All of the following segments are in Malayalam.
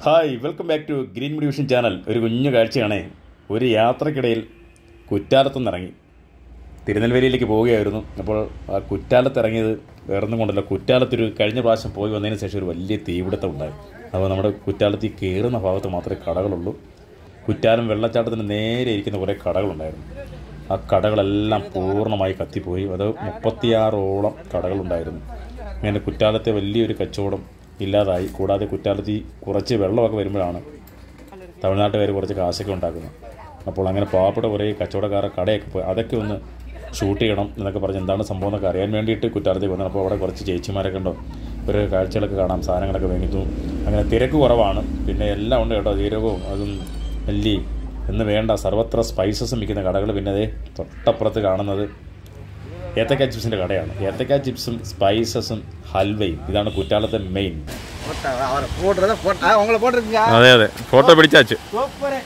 Hi welcome back to Green Media Vision channel ഒരു കുഞ്ഞു കാഴ്ചയാണേ ഒരു യാത്രക്കിടയിൽ കുറ്റാലത്തുനിന്ന് ഇറങ്ങി തിരുനെൽവേലിയിലേക്ക് പോവുകയായിരുന്നു അപ്പോൾ ആ കുറ്റാലത്ത് ഇറങ്ങിയത് വേറൊന്നും കൊണ്ടല്ല കുറ്റാലത്തൊരു കഴിഞ്ഞ പ്രാവശ്യം പോയി വന്നതിന് ശേഷം ഒരു വലിയ തീപിടുത്തം ഉണ്ടായി അപ്പോൾ നമ്മുടെ കുറ്റാലത്ത് ഈ കയറുന്ന ഭാഗത്ത് മാത്രമേ കടകളുള്ളൂ കുറ്റാലം വെള്ളച്ചാട്ടത്തിന് നേരെ ഇരിക്കുന്ന കുറേ കടകളുണ്ടായിരുന്നു ആ കടകളെല്ലാം പൂർണ്ണമായി കത്തിപ്പോയി അത് മുപ്പത്തിയാറോളം കടകളുണ്ടായിരുന്നു അങ്ങനെ കുറ്റാലത്തെ വലിയൊരു കച്ചവടം ഇല്ലാതായി കൂടാതെ കുറ്റാലത്ത് ഈ കുറച്ച് വെള്ളമൊക്കെ വരുമ്പോഴാണ് തമിഴ്നാട്ടുകാർ കുറച്ച് കാശൊക്കെ ഉണ്ടാക്കുന്നത് അപ്പോൾ അങ്ങനെ പാവപ്പെട്ട കുറേ കച്ചവടക്കാരെ കടയൊക്കെ പോയി അതൊക്കെ ഒന്ന് ഷൂട്ട് ചെയ്യണം എന്നൊക്കെ പറഞ്ഞ് എന്താണ് സംഭവം എന്നൊക്കെ അറിയാൻ വേണ്ടിയിട്ട് കുറ്റാലത്തേക്ക് വന്നത് അപ്പോൾ അവിടെ കുറച്ച് ചേച്ചിമാരൊക്കെ ഉണ്ടോ ഒരു കാഴ്ചകളൊക്കെ കാണാം സാധനങ്ങളൊക്കെ വാങ്ങിച്ചു അങ്ങനെ തിരക്ക് കുറവാണ് പിന്നെ എല്ലാം ഉണ്ട് കേട്ടോ ജീരകവും അതും നെല്ലി എന്ന് വേണ്ട സർവത്ര സ്പൈസസും വിൽക്കുന്ന കടകൾ പിന്നെ അതേ തൊട്ടപ്പുറത്ത് കാണുന്നത് ഏത്തക്ക ചിപ്സിൻ്റെ കടയാണ് ഏത്തക്ക ചിപ്സും സ്പൈസസും ഹൽവയും ഇതാണ് കുറ്റാലത്തെ മെയിൻ போட்டா அவரை போடுறத போட்டா உங்களை போட்டிருக்கீங்க അതെ അതെ ഫോട്ടോ പിടിച്ചാച്ചു சூப்பரு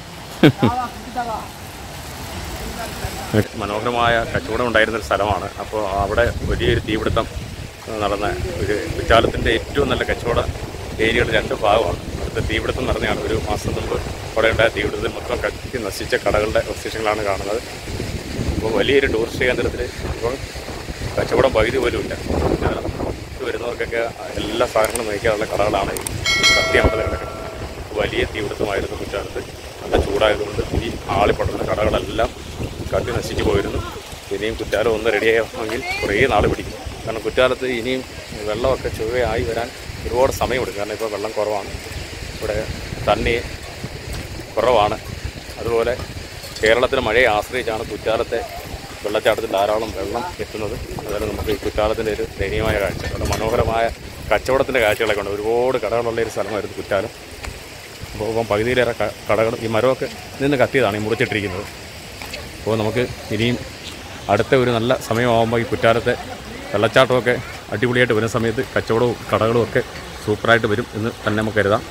മനോഹരമായ കച്ചവടം ഉണ്ടായിരുന്ന ഒരു സ്ഥലമാണ് അപ്പോൾ അവിടെ വലിയൊരു തീപിടുത്തം നടന്ന ഒരു കുറ്റാലത്തിൻ്റെ ഏറ്റവും നല്ല കച്ചവട ഏരിയയുടെ രണ്ട് ഭാഗമാണ് അവിടുത്തെ തീപിടുത്തം നടന്നതാണ് ഒരു മാസം മുമ്പ് അവിടെ ഉണ്ടായ തീപിടുത്തത്തിൽ മൊത്തം കത്തി നശിച്ച കടകളുടെ അവശേഷങ്ങളാണ് കാണുന്നത് അപ്പോൾ വലിയൊരു ടൂറിസ്റ്റ് കേന്ദ്രത്തിൽ ഇപ്പോൾ കച്ചവടം പകുതി പോലും ഇല്ല കാരണം ഇത് വരുന്നവർക്കൊക്കെ എല്ലാ സാധനങ്ങളും നയിക്കാനുള്ള കടകളാണ് ഈ കത്തി അമർന്ന് കിടക്കുന്നത് വലിയ തീപിടുത്തമായിരുന്നു കുറ്റാലത്ത് നല്ല ചൂടായതുകൊണ്ട് ഈ ആളിപ്പടർന്ന കടകളെല്ലാം കത്തി നശിച്ചു പോയിരുന്നു ഇനിയും കുറ്റാലം ഒന്ന് റെഡിയാണെങ്കിൽ കുറേ നാൾ പിടിക്കും കാരണം കുറ്റാലത്ത് ഇനിയും വെള്ളമൊക്കെ ചുവയായി വരാൻ ഒരുപാട് സമയമെടുക്കും കാരണം ഇപ്പോൾ വെള്ളം കുറവാണ് ഇവിടെ തണ്ണി കുറവാണ് അതുപോലെ കേരളത്തിലെ മഴയെ ആശ്രയിച്ചാണ് കുറ്റാലത്തെ വെള്ളച്ചാട്ടത്തിൽ ധാരാളം വെള്ളം എത്തുന്നത് അതുപോലെ നമുക്ക് ഈ കുറ്റാലത്തിൻ്റെ ഒരു ദയനീയമായ കാഴ്ച അവിടെ മനോഹരമായ കച്ചവടത്തിൻ്റെ കാഴ്ചകളൊക്കെ ഉണ്ട് ഒരുപാട് കടകളുള്ള ഒരു സ്ഥലമായിരുന്നു കുറ്റാലം അപ്പോൾ ഇപ്പം പകുതിയിലേറെ ക- കടകൾ ഈ മരമൊക്കെ നിന്ന് കത്തിയതാണ് ഈ മുറിച്ചിട്ടിരിക്കുന്നത് അപ്പോൾ നമുക്ക് ഇനിയും അടുത്ത ഒരു നല്ല സമയമാകുമ്പോൾ ഈ കുറ്റാലത്തെ വെള്ളച്ചാട്ടമൊക്കെ അടിപൊളിയായിട്ട് വരുന്ന സമയത്ത് കച്ചവടവും കടകളും ഒക്കെ സൂപ്പറായിട്ട് വരും എന്ന് തന്നെ നമുക്ക് കരുതാം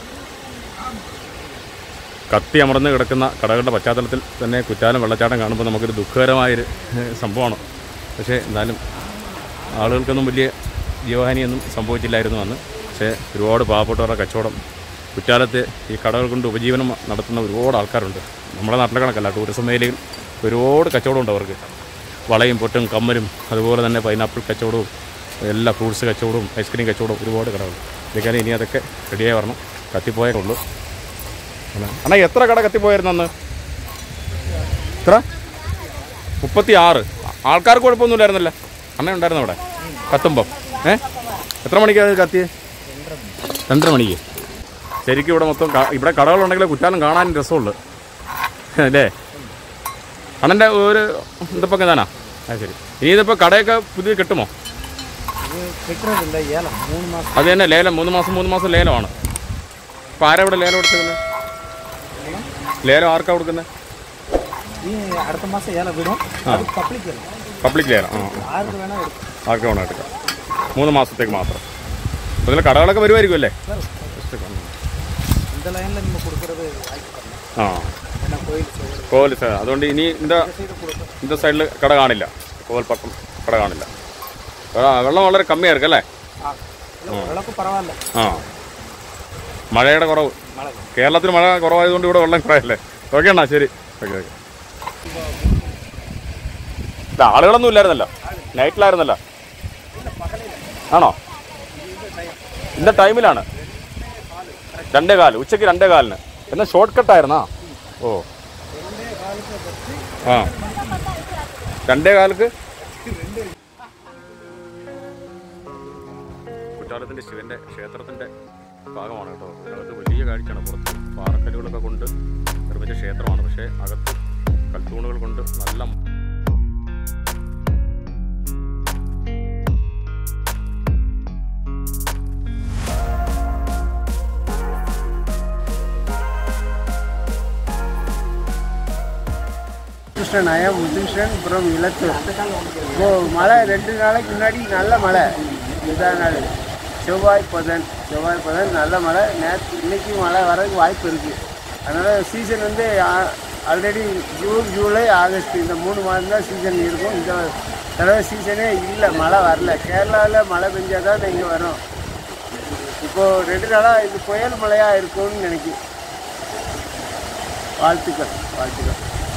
കത്തി അമർന്ന് കിടക്കുന്ന കടകളുടെ പശ്ചാത്തലത്തിൽ തന്നെ കുറ്റാലം വെള്ളച്ചാട്ടം കാണുമ്പോൾ നമുക്കൊരു ദുഃഖകരമായൊരു ഏഹ്, സംഭവമാണ് പക്ഷേ എന്നാലും ആളുകൾക്കൊന്നും വലിയ ജീവഹാനിയൊന്നും സംഭവിച്ചില്ലായിരുന്നു അന്ന് പക്ഷേ ഒരുപാട് പാവപ്പെട്ടവരുടെ കച്ചവടം കുറ്റാലത്ത് ഈ കടകൾ കൊണ്ട് ഉപജീവനം നടത്തുന്ന ഒരുപാട് ആൾക്കാരുണ്ട് നമ്മുടെ നാട്ടിലെ കണക്കല്ല ടൂറിസം മേഖലയിൽ ഒരുപാട് കച്ചവടമുണ്ട് അവർക്ക് വളയും പൊട്ടും കമ്മലും അതുപോലെ തന്നെ പൈനാപ്പിൾ കച്ചവടവും എല്ലാ ഫ്രൂട്ട്സ് കച്ചവടവും ഐസ്ക്രീം കച്ചവടവും ഒരുപാട് കടകൾ ഇതൊക്കെ ഇനി അതൊക്കെ റെഡിയായി വരണം കത്തിപ്പോയേ ഉള്ളൂ അണ്ണാ എത്ര കട കത്തിപ്പോയായിരുന്നു അന്ന് എത്ര മുപ്പത്തി ആറ് ആൾക്കാർക്ക് കുഴപ്പമൊന്നുമില്ലായിരുന്നല്ലോ അണ്ണ ഉണ്ടായിരുന്നു അവിടെ കത്തുമ്പം ഏ എത്ര മണിക്കാണ് ഇത് കത്തിയത് രണ്ടര മണിക്ക് ശരിക്കും ഇവിടെ മൊത്തം ക- ഇവിടെ കടകളുണ്ടെങ്കിൽ കുറ്റാലം കാണാൻ രസമുള്ളു അല്ലേ അണ്ണൻ്റെ ഒരു ഇതിപ്പോൾ താനാ ആ ശരി ഇനി ഇതിപ്പോൾ കടയൊക്കെ പുതിയ കിട്ടുമോ കിട്ടുന്നത് ഇല്ല ഏലം മൂന്ന് മാസം അത് തന്നെ ലേലം മൂന്ന് മാസം മൂന്ന് മാസം ലേലമാണ് അപ്പോൾ ആരാ ഇവിടെ ലേലം കൊടുക്കുന്നത് ലേലം ആർക്കാ കൊടുക്കുന്നത് ഈ അടുത്ത മാസം ഏലം വിടും അത് പബ്ലിക് ഏലം പബ്ലിക് ലേലം ആ ആ. ആർക്ക് വേണോ എടുക്കും ആർക്ക് വേണം എടുക്കാം മൂന്ന് മാസത്തേക്ക് മാത്രം അപ്പോൾ ഇതിൽ കടകളൊക്കെ വരുമായിരിക്കും അല്ലേ இந்த லைனில் நம்ம கொடுக்குறது வாய்ப்பு பண்ணலாம் ആ ஏன்னா கோயில் சைடு കോവൽ സൈഡ് അതുകൊണ്ട് ഇനി இந்த சைடு கொடுக்கும் இந்த സൈഡിൽ കട കാണില്ല കോവൽ പട്ടം കട കാണില്ല ആ, വെള്ളം വളരെ കമ്മിയായിരിക്കും അല്ലേ ஆ இல்லை ஓரளவுக்கு பரவாயில்ல ആ മഴയുടെ കുറവ് மழை കേരളത്തിൽ മഴ കുറവായതുകൊണ്ട് ഇവിടെ വെള്ളം കുറയല്ലേ ഓക്കെ അണ്ണാ ശരി ഓക്കെ ഓക്കെ ഇത് ആളുകളൊന്നും ഇല്ലായിരുന്നല്ലോ നൈറ്റിലായിരുന്നല്ലോ ആണോ ഇന്ന ടൈമിലാണ് രണ്ടേ കാല് ഉച്ചയ്ക്ക് രണ്ടേ കാലിന് എന്നാൽ ഷോർട്ട് കട്ടായിരുന്നാ ഓ ആ രണ്ടേ കാലക്ക് കുറ്റാലത്തിൻ്റെ ശിവൻ്റെ ക്ഷേത്രത്തിൻ്റെ ഭാഗമാണ് കേട്ടോ അകത്ത് വലിയ കാഴ്ചയാണ് പുറത്ത് പാറക്കല്ലുകളൊക്കെ കൊണ്ട് നിർമ്മിച്ച ക്ഷേത്രമാണ് പക്ഷേ അകത്ത് കൽത്തൂണുകൾ കൊണ്ട് നല്ല கிருஷ்ணன் ஐயா முத்துகிருஷ்ணன் அப்புறம் இலத்தூர் இப்போ மழை ரெண்டு நாளைக்கு முன்னாடி நல்ல மழை இதாக நாள் செவ்வாய் புதன் செவ்வாய் புதன் நல்ல மழை நேற்று இன்னைக்கு மழை வரதுக்கு வாய்ப்பு இருக்குது அதனால் சீசன் வந்து ஆல்ரெடி ஜூன் ஜூலை ஆகஸ்ட் இந்த மூணு மாதம் தான் சீசன் இருக்கும் இந்த தடவை சீசனே இல்லை மழை வரல கேரளாவில் மழை பெஞ்சால் தான் இங்கே வரும் இப்போ ரெண்டு நாளாக இது புயல் மழையாக இருக்கும்னு நினைக்கிறேன் வாழ்த்துக்கள் வாழ்த்துக்கள்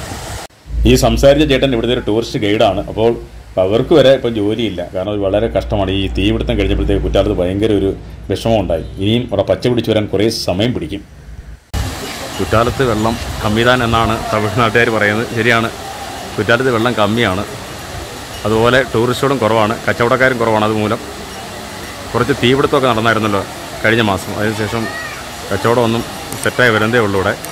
ഈ സംസാരിച്ച ചേട്ടൻ ഇവിടുത്തെ ഒരു ടൂറിസ്റ്റ് ഗൈഡാണ് അപ്പോൾ അവർക്ക് വരെ ഇപ്പം ജോലിയില്ല കാരണം അത് വളരെ കഷ്ടമാണ് ഈ തീപിടുത്തം കഴിഞ്ഞപ്പോഴത്തേക്ക് കുറ്റാലത്ത് ഭയങ്കര ഒരു വിഷമം ഉണ്ടായി ഇനിയും അവിടെ പച്ച പിടിച്ച് വരാൻ കുറേ സമയം പിടിക്കും കുറ്റാലത്ത് വെള്ളം കമ്മിതാൻ എന്നാണ് തമിഴ്നാട്ടുകാർ പറയുന്നത് ശരിയാണ് കുറ്റാലത്ത് വെള്ളം കമ്മിയാണ് അതുപോലെ ടൂറിസ്റ്റുകളും കുറവാണ് കച്ചവടക്കാരും കുറവാണ് അതുമൂലം കുറച്ച് തീപിടുത്തമൊക്കെ നടന്നായിരുന്നല്ലോ കഴിഞ്ഞ മാസം അതിനുശേഷം കച്ചവടമൊന്നും സെറ്റായി വരുന്നതേ ഉള്ളൂ ഇവിടെ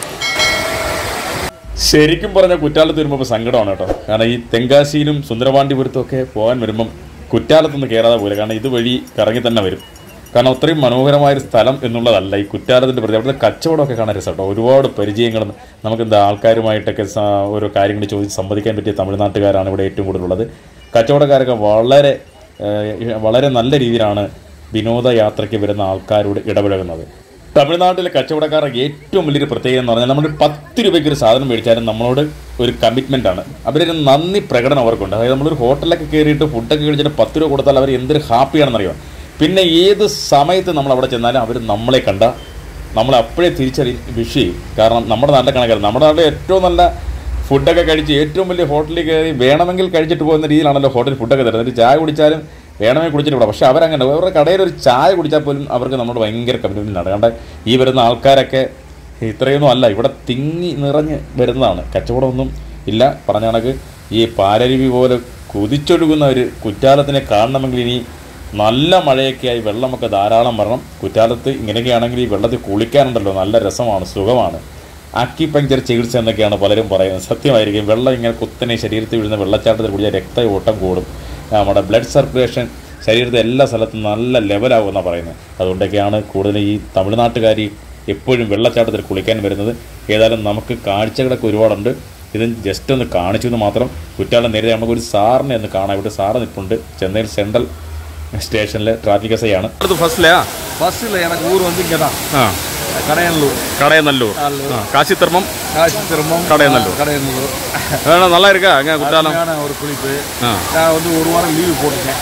ശരിക്കും പറഞ്ഞ കുറ്റാലത്ത് വരുമ്പോൾ ഇപ്പോൾ സങ്കടമാണ് കേട്ടോ കാരണം ഈ തെങ്കാശിയിലും സുന്ദരപാണ്ഡിപുരത്തും ഒക്കെ പോകാൻ വരുമ്പം കുറ്റാലത്തൊന്ന് കയറാതെ പോലെ കാരണം ഇതുവഴി കറങ്ങി തന്നെ വരും കാരണം അത്രയും മനോഹരമായൊരു സ്ഥലം എന്നുള്ളതല്ല ഈ കുറ്റാലത്തിൻ്റെ പ്രതി അവിടുത്തെ കച്ചവടമൊക്കെ കാണാൻ രസം കേട്ടോ ഒരുപാട് പരിചയങ്ങളും നമുക്ക് എന്താ ആൾക്കാരുമായിട്ടൊക്കെ സ- ഓരോ കാര്യങ്ങൾ ചോദിച്ച് സംവദിക്കാൻ പറ്റിയ തമിഴ്നാട്ടുകാരാണ് ഇവിടെ ഏറ്റവും കൂടുതലുള്ളത് കച്ചവടക്കാരൊക്കെ വളരെ ഏഹ്, വളരെ നല്ല രീതിയിലാണ് വിനോദയാത്രയ്ക്ക് വരുന്ന ആൾക്കാരോട് ഇടപഴകുന്നത് തമിഴ്നാട്ടിലെ കച്ചവടക്കാരുടെ ഏറ്റവും വലിയൊരു പ്രത്യേകത എന്ന് പറഞ്ഞാൽ നമ്മൾ പത്ത് രൂപയ്ക്ക് ഒരു സാധനം മേടിച്ചാലും നമ്മളോട് ഒരു കമ്മിറ്റ്മെൻ്റ് ആണ് അവരൊരു നന്ദി പ്രകടനം അവർക്കുണ്ട് അതായത് നമ്മളൊരു ഹോട്ടലിലൊക്കെ കയറിയിട്ട് ഫുഡൊക്കെ കഴിച്ചിട്ട് പത്ത് രൂപ കൊടുത്താൽ അവർ എന്തൊരു ഹാപ്പിയാണെന്നറിയാം പിന്നെ ഏത് സമയത്ത് നമ്മൾ അവിടെ ചെന്നാലും അവർ നമ്മളെ കണ്ട നമ്മളെ അപ്പോഴേ തിരിച്ചറി വിഷ് ചെയ്യും കാരണം നമ്മുടെ നാട്ടിലെ കണക്കാണ് നമ്മുടെ നാട്ടിലെ ഏറ്റവും നല്ല ഫുഡൊക്കെ കഴിച്ച് ഏറ്റവും വലിയ ഹോട്ടലിൽ കയറി വേണമെങ്കിൽ കഴിച്ചിട്ട് പോകുന്ന രീതിയിലാണല്ലോ ഹോട്ടലിൽ ഫുഡൊക്കെ തരുന്നത് ഒരു ചായ കുടിച്ചാലും വേണമെങ്കിൽ കുടിച്ചിട്ട് പോകാം പക്ഷേ അവരങ്ങനെ അവരുടെ കടയിൽ ഒരു ചായ കുടിച്ചാൽ പോലും അവർക്ക് നമ്മളോട് ഭയങ്കര കമ്മിറ്റ്മെൻ്റ് ആണ് കാരണം ഈ വരുന്ന ആൾക്കാരൊക്കെ ഇത്രയൊന്നും അല്ല ഇവിടെ തിങ്ങി നിറഞ്ഞ് വരുന്നതാണ് കച്ചവടമൊന്നും ഇല്ല പറഞ്ഞ കണക്ക് ഈ പാലരുവി പോലെ കുതിച്ചൊഴുകുന്ന ഒരു കുറ്റാലത്തിനെ കാണണമെങ്കിൽ ഇനി നല്ല മഴയൊക്കെ ആയി വെള്ളമൊക്കെ ധാരാളം വരണം കുറ്റാലത്ത് ഇങ്ങനെയൊക്കെയാണെങ്കിൽ ഈ വെള്ളത്തിൽ കുളിക്കാനുണ്ടല്ലോ നല്ല രസമാണ് സുഖമാണ് അക്കിപ്പഞ്ചർ ചികിത്സ എന്നൊക്കെയാണ് പലരും പറയുന്നത് സത്യമായിരിക്കും വെള്ളം ഇങ്ങനെ കുത്തനെ ശരീരത്തിൽ വീഴുന്ന വെള്ളച്ചാട്ടത്തിൽ കുടിച്ചാൽ രക്ത ഓട്ടം കൂടും നമ്മുടെ ബ്ലഡ് സർക്കുലേഷൻ ശരീരത്തിൽ എല്ലാ സ്ഥലത്തും നല്ല ലെവലാകുമെന്നാണ് പറയുന്നത് അതുകൊണ്ടൊക്കെയാണ് കൂടുതൽ ഈ തമിഴ്നാട്ടുകാർ ഈ എപ്പോഴും വെള്ളച്ചാട്ടത്തിൽ കുളിക്കാൻ വരുന്നത് ഏതായാലും നമുക്ക് കാഴ്ചകളൊക്കെ ഒരുപാടുണ്ട് ഇത് ജസ്റ്റ് ഒന്ന് കാണിച്ചു എന്ന് മാത്രം കുറ്റാലം നേരത്തെ നമുക്കൊരു സാറിനെ ഒന്ന് കാണാം ഇവിടെ സാറ് നിൽപ്പുണ്ട് ചെന്നൈയിൽ സെൻട്രൽ സ്റ്റേഷനിലെ ട്രാഫിക് എസ് ഐ ആണ് ഫസ്റ്റിലാ பஸ்ஸில் எனக்கு ஊர் வந்து இங்கே தான் ആ கடையனூர் കടയനല്ലൂർ ആ காசி தர்மம் காசி திரும்பம் கடையநல்லூர். கடையனூர் வேணா நல்லா இருக்கா அங்கே குற்றாலம் அருமையான ஒரு குளிப்பு ஆ நான் வந்து ஒரு வாரம் லீவு போட்டுட்டேன்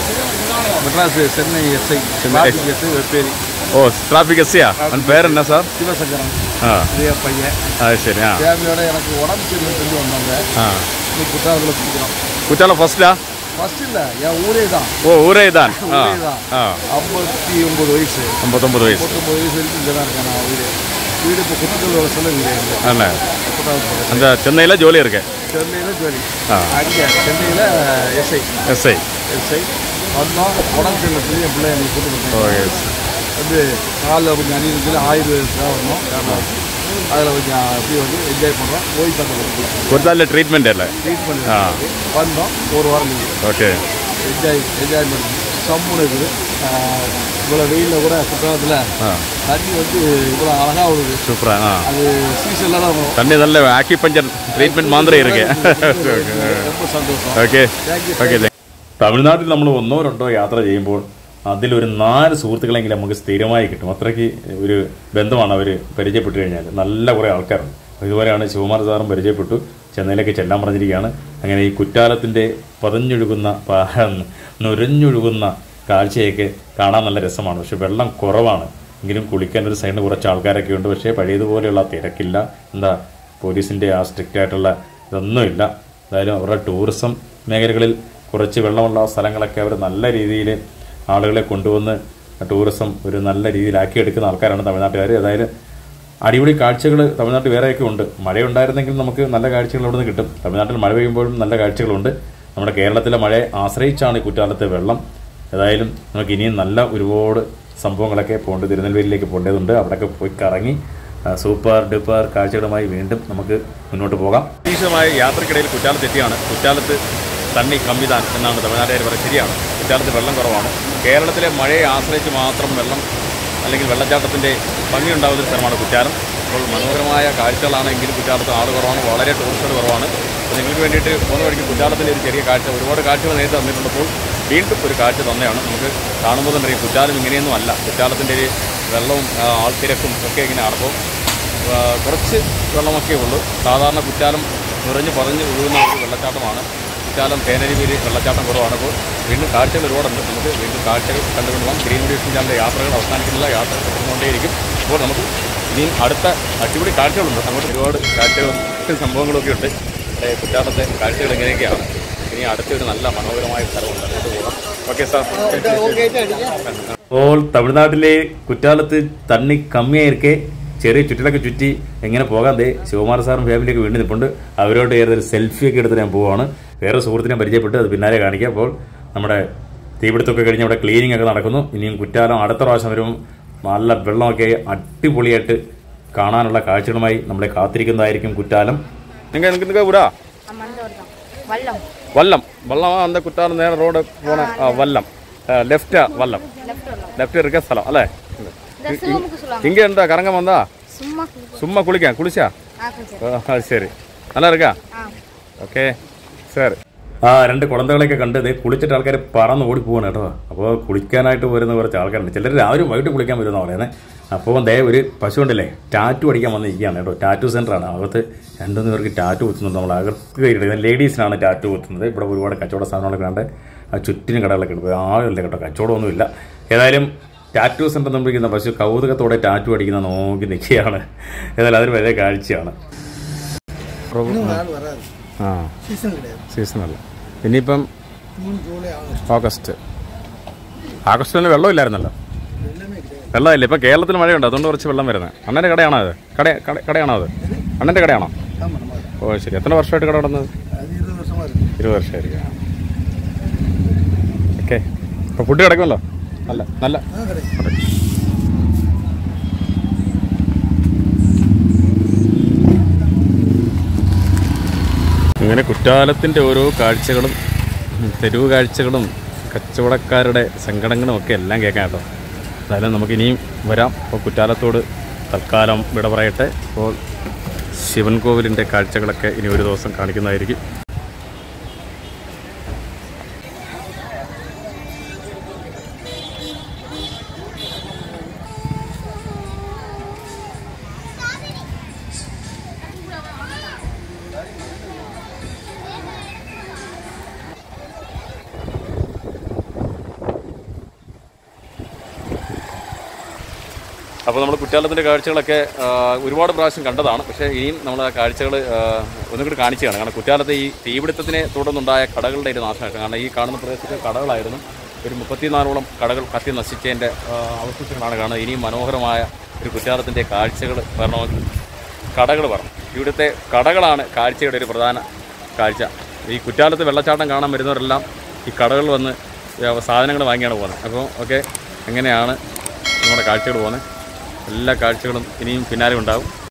Madras Chennai SI traffic SI Vepery ഓ ട്രാഫിക് എസ്സിയാ അവൻ പേരെന്നാ സാർ சிவசங்கரன் ആ இதே பையன் അത് ശരി ആ ஃபேமிலியோட எனக்கு உடம்பு சரியில்லைன்னு சொல்லி வந்தாங்க ആ இன்னைக்கு குற்றாலத்தில் குளிக்கிறோம் കുറ്റാലം ഫസ്റ്റിലാ ஃபர்ஸ்ட் இல்லை என் ஊரே தான் ഓ ഊരേ ഇതാൻ ആ ஊரே தான் ആ ஐம்பத்தி ஒன்பது வயசு അമ്പത്തൊമ്പത് വയസ്സ് முப்பத்தொம்பது வயசு வரைக்கும் இங்கே தான் இருக்கேன் நான் வீடு வீடு இப்போ குற்றத்தூர் வருஷத்தில் வீடு இல்லை അല്ലേ குற்றாலத்தில் அந்த சென்னையில் ஜோலி இருக்கு சென்னையில் ஜோலி ஆ. அங்கே சென்னையில் எஸ்ஐ எஸ் ஐ எஸ்ஐ வந்தோம் உடம்பு சரியில்லை சொல்லி என் பிள்ளை எனக்கு கூட்டு ஓ வந்தேன் எஸ் வந்து காலில் கொஞ்சம் அணி இருக்குது ஆயுர்வேதத்துக்காக வந்தோம் காரணம் அதில் கொஞ்சம் அப்படியே வந்து என்ஜாய் பண்ணுறோம் ஓய்வு பார்த்து കുറ്റാലിലെ ട്രീറ്റ്മെൻ്റ് അല്ലേ ட்ரீட்மெண்ட் ஆ. வந்தோம் ஒரு வாரம் லீவு ഓക്കെ என்ஜாய் என்ஜாய்மெண்ட் சம்முன்னு இருக்குது ஆஹ் இவ்வளோ வெயிலில் கூட குற்றாலத்தில் ആ தண்ணி வந்து இவ்வளோ அழகாக விடுது സൂപ്പറാ ആ அது சீசனில் தான் வரும் தண்ணி நல்ல ஆக்கிபஞ்சர் ட்ரீட்மெண்ட் மாதிரி இருக்கு ரொம்ப சந்தோஷம் ഓക്കെ Thank you. ഓക്കെ തമിഴ്നാട്ടിൽ നമ്മൾ ഒന്നോ രണ്ടോ യാത്ര ചെയ്യുമ്പോൾ അതിലൊരു നാല് സുഹൃത്തുക്കളെങ്കിലും നമുക്ക് സ്ഥിരമായി കിട്ടും അത്രയ്ക്ക് ഒരു ബന്ധമാണ് അവർ പരിചയപ്പെട്ടു കഴിഞ്ഞാൽ നല്ല കുറേ ആൾക്കാരുണ്ട് അപ്പോൾ ഇതുപോലെയാണ് ശിവകുമാർ സാറും പരിചയപ്പെട്ടു ചെന്നൈയിലേക്ക് ചെല്ലാൻ പറഞ്ഞിരിക്കുകയാണ് അങ്ങനെ ഈ കുറ്റാലത്തിൻ്റെ പതഞ്ഞൊഴുകുന്ന പ- നുരഞ്ഞൊഴുകുന്ന കാഴ്ചയൊക്കെ കാണാൻ നല്ല രസമാണ് പക്ഷെ വെള്ളം കുറവാണ് എങ്കിലും കുളിക്കാൻ ഒരു സൈഡിൽ കുറച്ച് ആൾക്കാരൊക്കെ ഉണ്ട് പക്ഷേ പഴയതുപോലെയുള്ള തിരക്കില്ല എന്താ പോലീസിൻ്റെ ആ സ്ട്രിക്റ്റ് ആയിട്ടുള്ള ഇതൊന്നുമില്ല എന്തായാലും അവരുടെ ടൂറിസം മേഖലകളിൽ കുറച്ച് വെള്ളമുള്ള സ്ഥലങ്ങളൊക്കെ അവർ നല്ല രീതിയിൽ ആളുകളെ കൊണ്ടുവന്ന് ടൂറിസം ഒരു നല്ല രീതിയിലാക്കി എടുക്കുന്ന ആൾക്കാരാണ് തമിഴ്നാട്ടുകാർ അതായത് അടിപൊളി കാഴ്ചകൾ തമിഴ്നാട്ടിൽ വേറെയൊക്കെ ഉണ്ട് മഴയുണ്ടായിരുന്നെങ്കിൽ നമുക്ക് നല്ല കാഴ്ചകൾ അവിടെ നിന്ന് കിട്ടും തമിഴ്നാട്ടിൽ മഴ പെയ്യുമ്പോഴും നല്ല കാഴ്ചകളുണ്ട് നമ്മുടെ കേരളത്തിലെ മഴയെ ആശ്രയിച്ചാണ് ഈ കുറ്റാലത്തെ വെള്ളം ഏതായാലും നമുക്ക് ഇനിയും നല്ല ഒരുപാട് സംഭവങ്ങളൊക്കെ പോകേണ്ടത് തിരുനെൽവേലിയിലേക്ക് പോകേണ്ടതുണ്ട് അവിടെയൊക്കെ പോയി കറങ്ങി ആ, സൂപ്പർ ഡൂപ്പർ കാഴ്ചകളുമായി വീണ്ടും നമുക്ക് മുന്നോട്ട് പോകാം ഭീഷണമായ യാത്രക്കിടയിൽ കുറ്റാലത്ത് എത്തിയാണ് കുറ്റാലത്ത് തണ്ണി കമ്മിതാൻ എന്നാണ് തമിഴ്നാട്ടുകാർ പറയുന്നത് ശരിയാണ് കുറ്റാലത്ത് വെള്ളം കുറവാണ് കേരളത്തിലെ മഴയെ ആശ്രയിച്ച് മാത്രം വെള്ളം അല്ലെങ്കിൽ വെള്ളച്ചാട്ടത്തിൻ്റെ ഭംഗിയുണ്ടാകുന്ന ഒരു സ്ഥലമാണ് കുറ്റാലം അപ്പോൾ മനോഹരമായ കാഴ്ചകളാണെങ്കിലും കുറ്റാലത്ത് ആൾ കുറവാണ് വളരെ ടൂറിസ്റ്റുകൾ കുറവാണ് അപ്പോൾ നിങ്ങൾക്ക് വേണ്ടിയിട്ട് പോകുന്ന വഴിക്ക് കുറ്റാലത്തിൻ്റെ ഒരു ചെറിയ കാഴ്ച ഒരുപാട് കാഴ്ചകൾ നേരത്തെ തന്നിട്ടുള്ളപ്പോൾ വീണ്ടും ഒരു കാഴ്ച തന്നെയാണ് നമുക്ക് കാണുമ്പോൾ തന്നെ അറിയാം കുറ്റാലം ഇങ്ങനെയൊന്നും അല്ല കുറ്റാലത്തിൻ്റെ ഒരു വെള്ളവും ആ, ആൾത്തിരക്കും ഒക്കെ ഇങ്ങനെയാണ് അപ്പോൾ ആ, കുറച്ച് വെള്ളമൊക്കെ ഉള്ളൂ സാധാരണ കുറ്റാലം നിറഞ്ഞ് പതഞ്ഞ് ഒഴുകുന്ന ഒരു വെള്ളച്ചാട്ടമാണ് കുറ്റാലം തേനരുവിയിൽ വെള്ളച്ചാട്ടം കുറവാണ് അപ്പോൾ വീണ്ടും കാഴ്ചകൾ ഒരുപാടുണ്ട് നമുക്ക് വീണ്ടും കാഴ്ചകൾ കണ്ടുകൊണ്ട് പോകാം ഗ്രീൻ മീഡിയേഷൻ ചാനലിൻ്റെ യാത്രകൾ അവസാനിക്കുന്നില്ല യാത്ര തുടർന്നുകൊണ്ടേയിരിക്കും അപ്പോൾ നമുക്ക് ഇനിയും അടുത്ത അടിപൊളി കാഴ്ചകളുണ്ട് അങ്ങോട്ട് ഒരുപാട് കാഴ്ചകളും മറ്റ് സംഭവങ്ങളൊക്കെ ഉണ്ട് ഇവിടെ കുറ്റാലത്തെ കാഴ്ചകൾ എങ്ങനെയൊക്കെയാണ് ഇനി അടുത്തൊരു നല്ല മനോഹരമായ സ്ഥലമുണ്ട് അങ്ങോട്ട് പോകാം ഓക്കെ സാർ അപ്പോൾ തമിഴ്നാട്ടിലെ കുറ്റാലത്ത് തണ്ണി കമ്മിയായിരിക്കെ ചെറിയ ചുറ്റിലൊക്കെ ചുറ്റി എങ്ങനെ പോകാൻ ദേ ശിവകുമാർ സാറും ഫാമിലിയൊക്കെ വീണ്ടും നിൽപ്പുണ്ട് അവരോട് ഏതൊരു സെൽഫി ഒക്കെ എടുത്ത് ഞാൻ പോവാണ് വേറെ സുഹൃത്തിനെ പരിചയപ്പെട്ട് അത് പിന്നാലെ കാണിക്കാം അപ്പോൾ നമ്മുടെ തീപിടുത്തമൊക്കെ കഴിഞ്ഞ് അവിടെ ക്ലീനിങ് ഒക്കെ നടക്കുന്നു ഇനിയും കുറ്റാലം അടുത്ത പ്രാവശ്യം വരുമ്പോൾ നല്ല വെള്ളമൊക്കെ അടിപൊളിയായിട്ട് കാണാനുള്ള കാഴ്ചകളുമായി നമ്മളെ കാത്തിരിക്കുന്നതായിരിക്കും കുറ്റാലം നിങ്ങൾ നിങ്ങൾക്ക് നിങ്ങൾക്ക് വിടാ മണ്ടോർക്കാം വള്ളം വല്ലം വല്ലം அந்த குற்றாலம் நேரம் ரோடு போன ஆ, வல்லம் லெஃப்டா வல்லம் லெஃப்ட் வள்ளம் லெஃப்ட் இருக்க ஸ்தலம் அல்ல இந்த சிவமுக்கு சொல்லுவாங்க இங்க இருந்தா கரங்கம் வந்தா சும்மா சும்மா குளிக்க குளிச்சா ஆ கொஞ்சம் ഓ, അത് ശരി നല്ല ഇരിക്കാ ஆ ഓക്കെ സർ ആ രണ്ട് കുളന്തകളെയൊക്കെ കണ്ട് ഇത് കുളിച്ചിട്ട് ആൾക്കാർ പറന്ന് ഓടി പോവാണ് കേട്ടോ അപ്പോൾ കുളിക്കാനായിട്ട് വരുന്ന കുറച്ച് ആൾക്കാരുണ്ട് ചിലർ രാവിലെ വൈകിട്ട് കുളിക്കാൻ വരുന്ന പറയുന്നത് അപ്പോൾ ദേ ഒരു പശു ഉണ്ടല്ലേ ടാറ്റു അടിക്കാൻ വന്നിരിക്കുകയാണ് കേട്ടോ ടാറ്റു സെൻ്ററാണ് അകത്ത് രണ്ടുമൂന്ന് പേർക്ക് ടാറ്റു കുത്തുന്നുണ്ട് നമ്മൾ അകത്ത് കയറിയിട്ട് ലേഡീസിനാണ് ടാറ്റു കുത്തുന്നത് ഇവിടെ ഒരുപാട് കച്ചവട സാധനങ്ങളൊക്കെ കണ്ട് ആ ചുറ്റിനും കടകളൊക്കെ ഉണ്ട് ആളില്ല കേട്ടോ കച്ചവടമൊന്നുമില്ല ഏതായാലും ടാറ്റു സെൻ്റർ എന്ന് വിളിക്കുന്ന പശു കൗതുകത്തോടെ ടാറ്റു അടിക്കുന്ന നോക്കി നിൽക്കുകയാണ് ഏതായാലും അതൊരു വലിയ കാഴ്ചയാണ് ആ സീസൺ അല്ല ഇനിയിപ്പം ഓഗസ്റ്റ് ആഗസ്റ്റിന് വെള്ളമില്ലായിരുന്നല്ലോ വെള്ളമില്ല ഇപ്പം കേരളത്തിൽ മഴയുണ്ട് അതുകൊണ്ട് കുറച്ച് വെള്ളം വരുന്നത് അണ്ണൻ്റെ കടയാണോ അത് കട കട- കടയാണോ അത് അണ്ണൻ്റെ കടയാണോ ഓ ശരി എത്ര വർഷമായിട്ട് കട നടന്നത് ഇരുപത് വർഷമായിരിക്കും ഓക്കെ അപ്പോൾ ഫുഡ് കിടക്കുമല്ലോ നല്ല നല്ല ഇങ്ങനെ കുറ്റാലത്തിൻ്റെ ഓരോ കാഴ്ചകളും ഉം, തെരുവ് കാഴ്ചകളും കച്ചവടക്കാരുടെ സങ്കടങ്ങളും ഒക്കെ എല്ലാം കേൾക്കാം കേട്ടോ എന്തായാലും നമുക്ക് ഇനിയും വരാം അപ്പോൾ കുറ്റാലത്തോട് തൽക്കാലം വിട പറയട്ടെ അപ്പോൾ ശിവൻ കോവിലിൻ്റെ കാഴ്ചകളൊക്കെ ഇനി ഒരു ദിവസം കാണിക്കുന്നതായിരിക്കും അപ്പോൾ നമ്മൾ കുറ്റാലത്തിൻ്റെ കാഴ്ചകളൊക്കെ ആ, ഒരുപാട് പ്രാവശ്യം കണ്ടതാണ് പക്ഷേ ഇനിയും നമ്മൾ ആ കാഴ്ചകൾ ഒന്നും കൂടി കാണിക്കുകയാണ് കാരണം കുറ്റാലത്തെ ഈ തീപിടുത്തത്തിനെ തുടർന്നുണ്ടായ കടകളുടെ ഒരു നാശനഷ്ടം കാരണം ഈ കാണുന്ന പ്രദേശത്ത് കടകളായിരുന്നു ഒരു മുപ്പത്തിനാലോളം കടകൾ കത്തി നശിച്ചതിൻ്റെ ആ, അവശിഷ്ടങ്ങളാണ് കാണുന്നത് ഇനിയും മനോഹരമായ ഒരു കുറ്റാലത്തിൻ്റെ കാഴ്ചകൾ വരണമെങ്കിൽ കടകൾ വരണം ഇവിടുത്തെ കടകളാണ് കാഴ്ചയുടെ ഒരു പ്രധാന കാഴ്ച ഈ കുറ്റാലത്ത് വെള്ളച്ചാട്ടം കാണാൻ വരുന്നവരെല്ലാം ഈ കടകളിൽ വന്ന് സാധനങ്ങൾ വാങ്ങിയാണ് പോകുന്നത് അപ്പോൾ ഓക്കെ എങ്ങനെയാണ് നമ്മുടെ കാഴ്ചകൾ പോകുന്നത് എല്ലാ കാഴ്ചകളും ഇനിയും പിന്നാലെ ഉണ്ടാവും